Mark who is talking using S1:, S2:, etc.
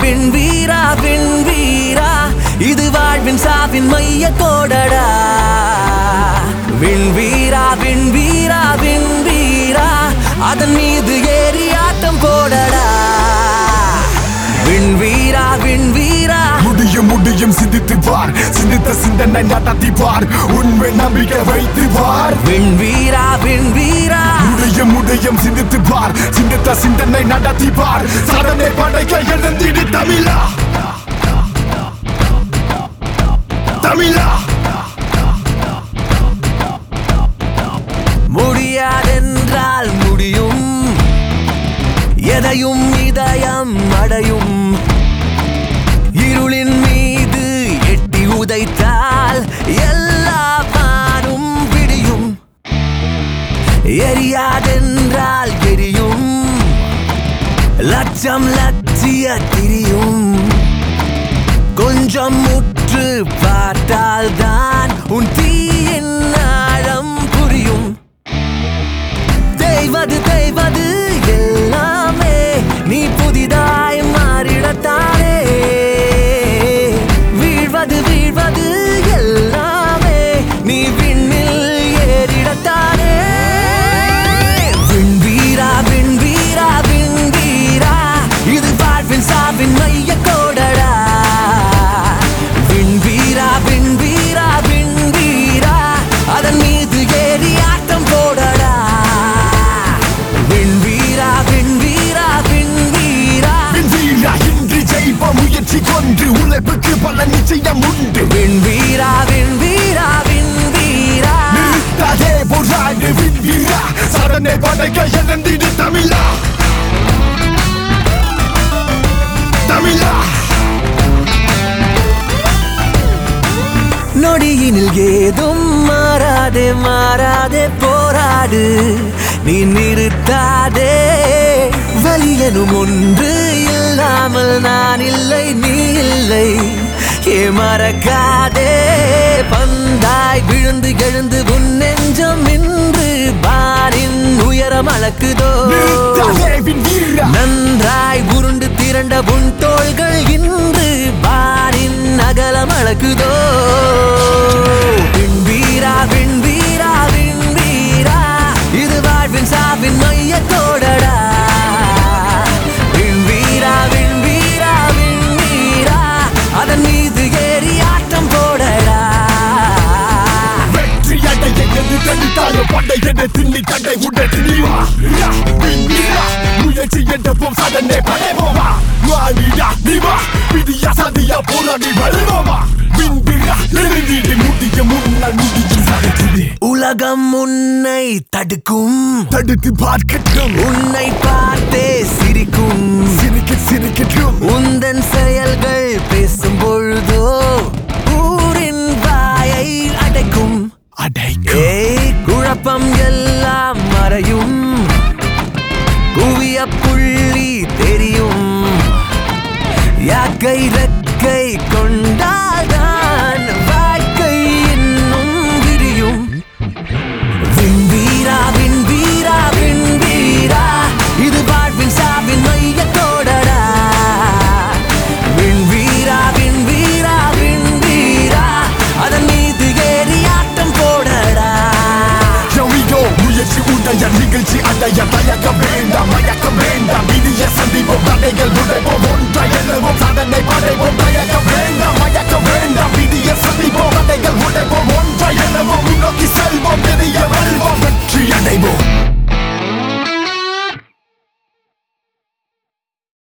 S1: விண் வீரா விண் வீரா இது வாழ்வின் சாவின் மைய கோடடா விண் வீரா விண் வீரா விண் வீரா அதன் மீது ஏறி ஆட்டம் போடடா விண் வீரா விண் வீரா
S2: முடியும் முடியும் சிந்தித்து பார் சிந்தித்த சிந்தனை நடத்தி பார் உண்மை நம்பிக்கை வைத்து பார்
S1: விண் வீரா விண் வீரா
S2: முடியும் முடியும் சிந்தித்து பார் சிந்தித்த சிந்தனை நடத்தி பார் சாதனை படைக்க எழுந்திடு தமிழா தமிழா
S1: முடியாதென்றால் முடியும் எதையும் இதயம் அடையும் இருளின் மீது எட்டி உதைத்தால் எல்லா வானும் விடியும் எரியாதென்றால் எரியும் லட்சம் லட்சிய திரியும் கொஞ்சம் முற்று பார்த்தால் தான் உன் தீயின் ஆழம் புரியும் தேய்வது தேய்வது எல்லாமே நீ புதிதாய் மாறிடத்தானே வீழ்வது வீழ்வது எல்லாமே நீ விண்ணில் ஏறிடத்தானே விண் வீரா விண் வீரா விண் வீரா இது வாழ்வின் சாவின் மைய கோடடா விண் வீரா விண் வீரா விண் வீரா அதன் மீது ஏறி ஆட்டம் போடடா விண் வீரா விண் வீரா விண் வீரா
S2: வீரா இன்றி ஜெயிப்ப முயற்சி கொண்டு உழைப்புக்கு பல நிச்சயம் உண்டு
S1: விண் வீரா விண் வீரா விண் வீரா
S2: நிறுத்தாதே போராடு வீரா சாதனை படைக்க எழுந்திடு தமிழா தமிழா
S1: நொடியினில் ஏதும் மாறாதே மாறாதே போராடு நீ நிறுத்தாதே வலியனும் ஒன்று இல்லாமல் நான் இல்லை நீ இல்லை ஏ மறக்காதே பந்தாய் விழுந்து எழுந்து உன் நெஞ்சம் இன்று பாரின் உயரம் அளக்குதோ
S2: நிறுத்தாதே வீரா
S1: நன்றாய் உருண்டு திரண்ட உன் தோள்கள் இன்று பாரின் அகலம் அளக்குதோ விண் வீரா விண் வீரா விண் வீரா இது வாழ்வின் சாவின் மைய கோடடா விண் வீரா விண் வீரா விண் வீரா அதன் மீது ஏறி ஆட்டம் போடடா
S2: வெற்றி அடைய எது தடுத்தாலோ படை என திண்ணி தடை உடை திணிவா முயற்சி என்றும் சாதனை படைவோமா வாடியா நீவா விதியா சதியா போராடி வருவோமா விண்பிரா எழுதிடு முடிய முன்னால் முடியும் சாதிச்சிடு
S1: உலகம் உன்னை தடுக்கும்
S2: தடுத்து பார்க்கட்டும்
S1: உன்னை பார்த்தே சிரிக்கும்
S2: சிரிக்க சிரிக்கட்டும்
S1: உந்தன் செயல்கள் பேசும் பொழுதோ ஊரின் வாயை அடைக்கும்
S2: அடைக்கும்
S1: ஏய் குழப்பம் எல்லாம் மறையும் குவிய புள்ளி தெரியும் யாக்கை ரெக்கை கொண்டால்தான் வாழ்க்கை இன்னும் விரியும் விண் வீரா விண் வீரா விண் வீரா இது வாழ்வின் சாவின் மைய கோடடா விண் வீரா விண் வீரா விண் வீரா அதன் மீது ஏறி ஆட்டம் போடடா
S2: Here we go முயற்சி உடைய நிகழ்ச்சி அடைய தயக்க வேண்டாம் மயக்க வேண்டாம் இனிய சந்திப்போம் தடைகள் உடைப்போம்